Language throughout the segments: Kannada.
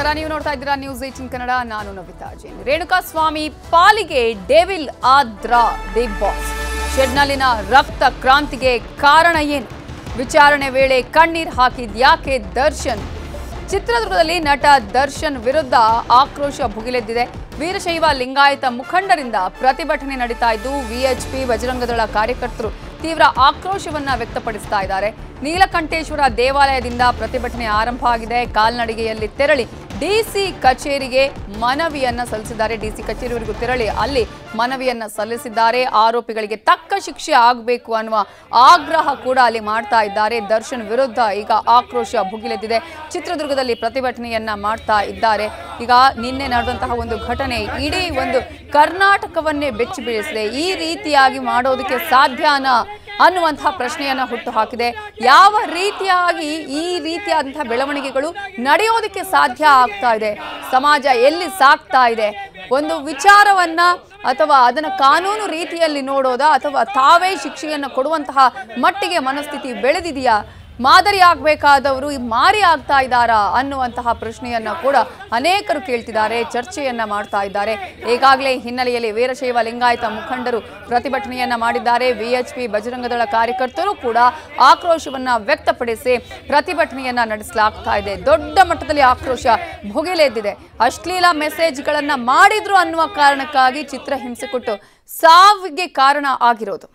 ನಮಸ್ಕಾರ ನೀವು ನೋಡ್ತಾ ಇದ್ದೀರಾ ನ್ಯೂಸ್ ಏಟಿನ್ ಕನ್ನಡ ನಾನು ನವಿತಾ ಜೈನ್ ರೇಣುಕಾ ಸ್ವಾಮಿ ಪಾಲಿಗೆ ಡೆವಿಲ್ ಆದ್ರ ಬಿಗ್ ಬಾಸ್ ಶೆಡ್ನಲ್ಲಿನ ರಕ್ತ ಕ್ರಾಂತಿಗೆ ಕಾರಣ ಏನು ವಿಚಾರಣೆ ವೇಳೆ ಕಣ್ಣೀರ್ ಹಾಕಿದ್ಯಾಕೆ ದರ್ಶನ್ ಚಿತ್ರದುರ್ಗದಲ್ಲಿ ನಟ ದರ್ಶನ್ ವಿರುದ್ಧ ಆಕ್ರೋಶ ಭುಗಿಲೆದ್ದಿದೆ ವೀರಶೈವ ಲಿಂಗಾಯತ ಮುಖಂಡರಿಂದ ಪ್ರತಿಭಟನೆ ನಡೀತಾ ಇದ್ದು ವಿಎಚ್ಪಿ ಬಜರಂಗದಳ ಕಾರ್ಯಕರ್ತರು ತೀವ್ರ ಆಕ್ರೋಶವನ್ನ ವ್ಯಕ್ತಪಡಿಸ್ತಾ ಇದ್ದಾರೆ ನೀಲಕಂಠೇಶ್ವರ ದೇವಾಲಯದಿಂದ ಪ್ರತಿಭಟನೆ ಆರಂಭ ಆಗಿದೆ ಕಾಲ್ನಡಿಗೆಯಲ್ಲಿ ತೆರಳಿ ಡಿಸಿ ಕಚೇರಿಗೆ ಮನವಿಯನ್ನ ಸಲ್ಲಿಸಿದ್ದಾರೆ ಡಿಸಿ ಕಚೇರಿವರೆಗೂ ತೆರಳಿ ಅಲ್ಲಿ ಮನವಿಯನ್ನ ಸಲ್ಲಿಸಿದ್ದಾರೆ ಆರೋಪಿಗಳಿಗೆ ತಕ್ಕ ಶಿಕ್ಷೆ ಆಗಬೇಕು ಅನ್ನುವ ಆಗ್ರಹ ಕೂಡ ಅಲ್ಲಿ ಮಾಡ್ತಾ ಇದ್ದಾರೆ ದರ್ಶನ್ ವಿರುದ್ಧ ಈಗ ಆಕ್ರೋಶ ಭುಗಿಲೆದ್ದಿದೆ ಚಿತ್ರದುರ್ಗದಲ್ಲಿ ಪ್ರತಿಭಟನೆಯನ್ನ ಮಾಡ್ತಾ ಇದ್ದಾರೆ ಈಗ ನಿನ್ನೆ ನಡೆದಂತಹ ಒಂದು ಘಟನೆ ಇಡೀ ಒಂದು ಕರ್ನಾಟಕವನ್ನೇ ಬೆಚ್ಚಿ ಬೀಳಿಸಿದೆ ಈ ರೀತಿಯಾಗಿ ಮಾಡೋದಕ್ಕೆ ಸಾಧ್ಯನಾ ಅನ್ನುವಂತಹ ಪ್ರಶ್ನೆಯನ್ನ ಹುಟ್ಟು ಹಾಕಿದೆ ಯಾವ ರೀತಿಯಾಗಿ ಈ ರೀತಿಯಾದಂತಹ ಬೆಳವಣಿಗೆಗಳು ನಡೆಯೋದಕ್ಕೆ ಸಾಧ್ಯ ಆಗ್ತಾ ಇದೆ ಸಮಾಜ ಎಲ್ಲಿ ಸಾಕ್ತಾ ಇದೆ ಒಂದು ವಿಚಾರವನ್ನ ಅಥವಾ ಅದನ್ನ ಕಾನೂನು ರೀತಿಯಲ್ಲಿ ನೋಡೋದಾ ಅಥವಾ ತಾವೇ ಶಿಕ್ಷೆಯನ್ನು ಕೊಡುವಂತಹ ಮಟ್ಟಿಗೆ ಮನಸ್ಥಿತಿ ಬೆಳೆದಿದೆಯಾ ಮಾದರಿ ಆಗ್ಬೇಕಾದವರು ಮಾರಿ ಆಗ್ತಾ ಇದ್ದಾರಾ ಅನ್ನುವಂತಹ ಪ್ರಶ್ನೆಯನ್ನ ಕೂಡ ಅನೇಕರು ಕೇಳ್ತಿದ್ದಾರೆ ಚರ್ಚೆಯನ್ನ ಮಾಡ್ತಾ ಇದ್ದಾರೆ ಈಗಾಗಲೇ ಹಿನ್ನೆಲೆಯಲ್ಲಿ ವೀರಶೈವ ಲಿಂಗಾಯತ ಮುಖಂಡರು ಪ್ರತಿಭಟನೆಯನ್ನ ಮಾಡಿದ್ದಾರೆ ವಿಎಚ್ಪಿ ಬಜರಂಗದಳ ಕಾರ್ಯಕರ್ತರು ಕೂಡ ಆಕ್ರೋಶವನ್ನ ವ್ಯಕ್ತಪಡಿಸಿ ಪ್ರತಿಭಟನೆಯನ್ನ ನಡೆಸಲಾಗ್ತಾ ಇದೆ ದೊಡ್ಡ ಮಟ್ಟದಲ್ಲಿ ಆಕ್ರೋಶ ಭುಗಿಲೆದ್ದಿದೆ ಅಶ್ಲೀಲ ಮೆಸೇಜ್ಗಳನ್ನ ಮಾಡಿದ್ರು ಅನ್ನುವ ಕಾರಣಕ್ಕಾಗಿ ಚಿತ್ರ ಹಿಂಸೆ ಕೊಟ್ಟು ಸಾವಿಗೆ ಕಾರಣ ಆಗಿರೋದು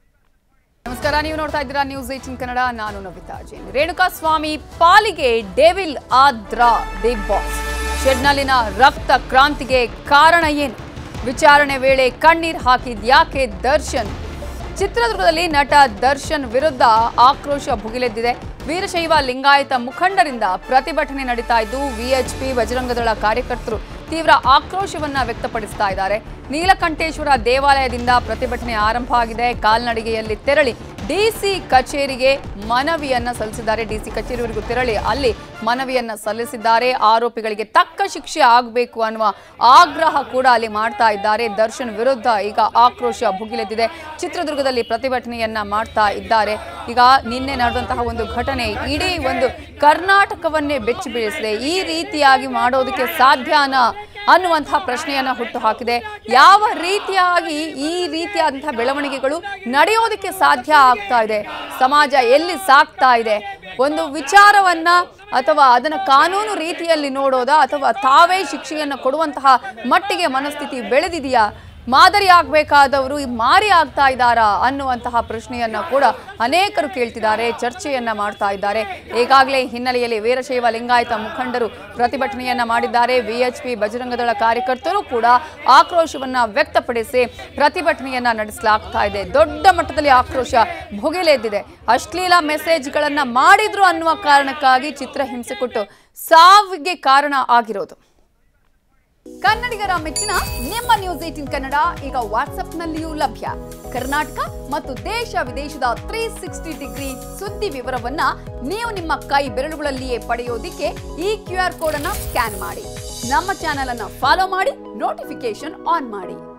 ನಮಸ್ಕಾರ ನೀವು ನೋಡ್ತಾ ಇದ್ದೀರಾ ನ್ಯೂಸ್ ಏಟಿನ್ ಕನ್ನಡ ನಾನು ನವಿತಾ ಜೈನ್ ರೇಣುಕಾ ಸ್ವಾಮಿ ಪಾಲಿಗೆ ಡೆವಿಲ್ ಆದ್ರ ಬಿಗ್ ಬಾಸ್ ಶೆಡ್ನಲ್ಲಿನ ರಕ್ತ ಕ್ರಾಂತಿಗೆ ಕಾರಣ ಏನು ವಿಚಾರಣೆ ವೇಳೆ ಕಣ್ಣೀರ್ ಹಾಕಿದ್ಯಾಕೆ ದರ್ಶನ್ ಚಿತ್ರದುರ್ಗದಲ್ಲಿ ನಟ ದರ್ಶನ್ ವಿರುದ್ಧ ಆಕ್ರೋಶ ಭುಗಿಲೆದ್ದಿದೆ ವೀರಶೈವ ಲಿಂಗಾಯತ ಮುಖಂಡರಿಂದ ಪ್ರತಿಭಟನೆ ನಡೀತಾ ಇದ್ದು ವಿಎಚ್ಪಿ ಬಜರಂಗದಳ ಕಾರ್ಯಕರ್ತರು ತೀವ್ರ ಆಕ್ರೋಶವನ್ನ ವ್ಯಕ್ತಪಡಿಸ್ತಾ ಇದ್ದಾರೆ ನೀಲಕಂಠೇಶ್ವರ ದೇವಾಲಯದಿಂದ ಪ್ರತಿಭಟನೆ ಆರಂಭ ಆಗಿದೆ ಕಾಲ್ನಡಿಗೆಯಲ್ಲಿ ತೆರಳಿ ಡಿಸಿ ಕಚೇರಿಗೆ ಮನವಿಯನ್ನ ಸಲ್ಲಿಸಿದ್ದಾರೆ ಡಿಸಿ ಕಚೇರಿವರೆಗೂ ತೆರಳಿ ಅಲ್ಲಿ ಮನವಿಯನ್ನ ಸಲ್ಲಿಸಿದ್ದಾರೆ ಆರೋಪಿಗಳಿಗೆ ತಕ್ಕ ಶಿಕ್ಷೆ ಆಗಬೇಕು ಅನ್ನುವ ಆಗ್ರಹ ಕೂಡ ಅಲ್ಲಿ ಮಾಡ್ತಾ ಇದ್ದಾರೆ ದರ್ಶನ್ ವಿರುದ್ಧ ಈಗ ಆಕ್ರೋಶ ಭುಗಿಲೆದ್ದಿದೆ ಚಿತ್ರದುರ್ಗದಲ್ಲಿ ಪ್ರತಿಭಟನೆಯನ್ನ ಮಾಡ್ತಾ ಇದ್ದಾರೆ ಈಗ ನಿನ್ನೆ ನಡೆದಂತಹ ಒಂದು ಘಟನೆ ಇಡೀ ಒಂದು ಕರ್ನಾಟಕವನ್ನೇ ಬೆಚ್ಚಿ ಬೀಳಿಸಿದೆ ಈ ರೀತಿಯಾಗಿ ಮಾಡೋದಕ್ಕೆ ಸಾಧ್ಯನಾ ಅನ್ನುವಂತಹ ಪ್ರಶ್ನೆಯನ್ನ ಹುಟ್ಟು ಹಾಕಿದೆ ಯಾವ ರೀತಿಯಾಗಿ ಈ ರೀತಿಯಾದಂತಹ ಬೆಳವಣಿಗೆಗಳು ನಡೆಯೋದಕ್ಕೆ ಸಾಧ್ಯ ಆಗ್ತಾ ಇದೆ ಸಮಾಜ ಎಲ್ಲಿ ಸಾಕ್ತಾ ಇದೆ ಒಂದು ವಿಚಾರವನ್ನ ಅಥವಾ ಅದನ್ನ ಕಾನೂನು ರೀತಿಯಲ್ಲಿ ನೋಡೋದಾ ಅಥವಾ ತಾವೇ ಶಿಕ್ಷೆಯನ್ನು ಕೊಡುವಂತಹ ಮಟ್ಟಿಗೆ ಮನಸ್ಥಿತಿ ಬೆಳೆದಿದೆಯಾ ಮಾದರಿ ಆಗ್ಬೇಕಾದವರು ಮಾರಿ ಆಗ್ತಾ ಇದ್ದಾರಾ ಅನ್ನುವಂತಹ ಪ್ರಶ್ನೆಯನ್ನ ಕೂಡ ಅನೇಕರು ಕೇಳ್ತಿದ್ದಾರೆ ಚರ್ಚೆಯನ್ನ ಮಾಡ್ತಾ ಇದ್ದಾರೆ ಈಗಾಗಲೇ ಹಿನ್ನೆಲೆಯಲ್ಲಿ ವೀರಶೈವ ಲಿಂಗಾಯತ ಮುಖಂಡರು ಪ್ರತಿಭಟನೆಯನ್ನ ಮಾಡಿದ್ದಾರೆ ವಿಎಚ್ಪಿ ಬಜರಂಗದಳ ಕಾರ್ಯಕರ್ತರು ಕೂಡ ಆಕ್ರೋಶವನ್ನ ವ್ಯಕ್ತಪಡಿಸಿ ಪ್ರತಿಭಟನೆಯನ್ನ ನಡೆಸಲಾಗ್ತಾ ಇದೆ ದೊಡ್ಡ ಮಟ್ಟದಲ್ಲಿ ಆಕ್ರೋಶ ಭುಗಿಲೆದ್ದಿದೆ ಅಶ್ಲೀಲ ಮೆಸೇಜ್ಗಳನ್ನ ಮಾಡಿದ್ರು ಅನ್ನುವ ಕಾರಣಕ್ಕಾಗಿ ಚಿತ್ರ ಹಿಂಸೆ ಕೊಟ್ಟು ಸಾವಿಗೆ ಕಾರಣ ಆಗಿರೋದು ಕನ್ನಡಿಗರ ಮೆಚ್ಚಿನ ನಿಮ್ಮ ನ್ಯೂಸ್ ಏಟಿನ್ ಕನ್ನಡ ಈಗ ವಾಟ್ಸ್ಆಪ್ನಲ್ಲಿಯೂ ಲಭ್ಯ ಕರ್ನಾಟಕ ಮತ್ತು ದೇಶ ವಿದೇಶದ ತ್ರೀ ಸಿಕ್ಸ್ಟಿ ಡಿಗ್ರಿ ಸುದ್ದಿ ವಿವರವನ್ನ ನೀವು ನಿಮ್ಮ ಕೈ ಬೆರಳುಗಳಲ್ಲಿಯೇ ಪಡೆಯೋದಿಕ್ಕೆ ಈ ಕ್ಯೂ ಆರ್ ಕೋಡ್ ಅನ್ನ ಸ್ಕ್ಯಾನ್ ಮಾಡಿ ನಮ್ಮ ಚಾನೆಲ್ ಅನ್ನ ಫಾಲೋ ಮಾಡಿ ನೋಟಿಫಿಕೇಶನ್ ಆನ್ ಮಾಡಿ